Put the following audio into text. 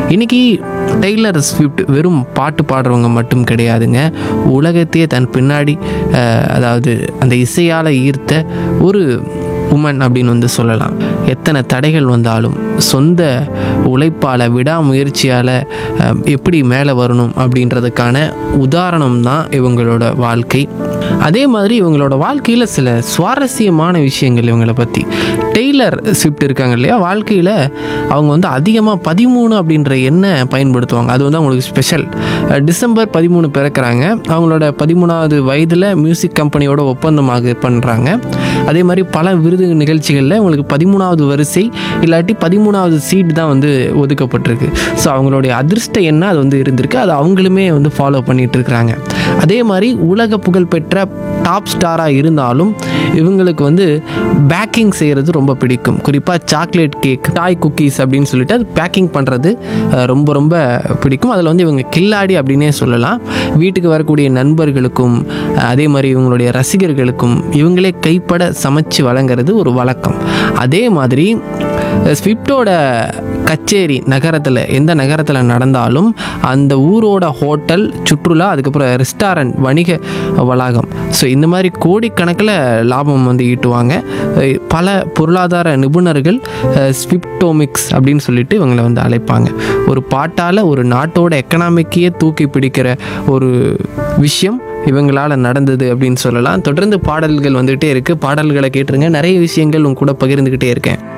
இன்னைக்கு Taylor Swift வெறும் பாட்டு பாடுறவங்க மட்டும் கிடையாதுங்க உலகத்தையே தன் பின்னாடி அஹ், அதாவது அந்த இசையால் ஈர்த்த ஒரு உமன் அப்படின்னு வந்து சொல்லலாம் எத்தனை தடைகள் வந்தாலும் சொந்த உழைப்பால் விடாமுயற்சியால் அஹ், எப்படி மேலே வரணும் அப்படின்றதுக்கான உதாரணம் தான் இவங்களோட வாழ்க்கை அதே மாதிரி இவங்களோட வாழ்க்கையில் சில சுவாரஸ்யமான விஷயங்கள் இவங்களை பற்றி டெய்லர் ஸ்விஃப்ட் இருக்காங்க இல்லையா வாழ்க்கையில் அவங்க வந்து அதிகமாக பதிமூணு அப்படின்ற எண்ணை பயன்படுத்துவாங்க அது வந்து அவங்களுக்கு ஸ்பெஷல் டிசம்பர் பதிமூணு பிறக்கிறாங்க அவங்களோட பதிமூணாவது வயதில் மியூசிக் கம்பெனியோட ஒப்பந்தமாக பண்ணுறாங்க அதே மாதிரி பல விருது நிகழ்ச்சிகளில் அவங்களுக்கு பதிமூணாவது வரிசை இல்லாட்டி பதிமூணாவது சீட் தான் வந்து ஒதுக்கப்பட்டிருக்கு ஸோ அவங்களுடைய அதிர்ஷ்ட எண்ணம் அது வந்து இருந்திருக்கு அது அவங்களுமே வந்து ஃபாலோ பண்ணிட்டு இருக்கிறாங்க அதே மாதிரி உலக புகழ்பெற்ற டாப் ஸ்டாராக இருந்தாலும் இவங்களுக்கு வந்து பேக்கிங் செய்கிறது ரொம்ப பிடிக்கும் குறிப்பாக சாக்லேட் கேக் டாய் குக்கீஸ் அப்படின்னு சொல்லிட்டு அது பேக்கிங் பண்ணுறது அஹ், ரொம்ப ரொம்ப பிடிக்கும் அதில் வந்து இவங்க கில்லாடி அப்படின்னே சொல்லலாம் வீட்டுக்கு வரக்கூடிய நண்பர்களுக்கும் அஹ், அதே மாதிரி இவங்களுடைய ரசிகர்களுக்கும் இவங்களே கைப்பட சமைச்சு வழங்குறது ஒரு வழக்கம் அதே மாதிரி அஹ், ஸ்விஃப்டோட கச்சேரி நகரத்தில் எந்த நகரத்தில் நடந்தாலும் அந்த ஊரோட ஹோட்டல் சுற்றுலா அதுக்கப்புறம் ரெஸ்டாரண்ட் வணிக வளாகம் ஸோ இந்த மாதிரி கோடிக்கணக்கில் லாபம் வந்து ஈட்டுவாங்க அஹ் பல பொருளாதார நிபுணர்கள் அஹ் ஸ்விப்டோமிக்ஸ் அப்படின்னு சொல்லிட்டு இவங்களை வந்து அழைப்பாங்க ஒரு பாட்டால் ஒரு நாட்டோட எக்கனாமிக்கையே தூக்கி பிடிக்கிற ஒரு விஷயம் இவங்களால் நடந்தது அப்படின்னு சொல்லலாம் தொடர்ந்து பாடல்கள் வந்துகிட்டே இருக்குது பாடல்களை கேட்டுருங்க நிறைய விஷயங்கள் உங்க கூட பகிர்ந்துக்கிட்டே இருக்கேன்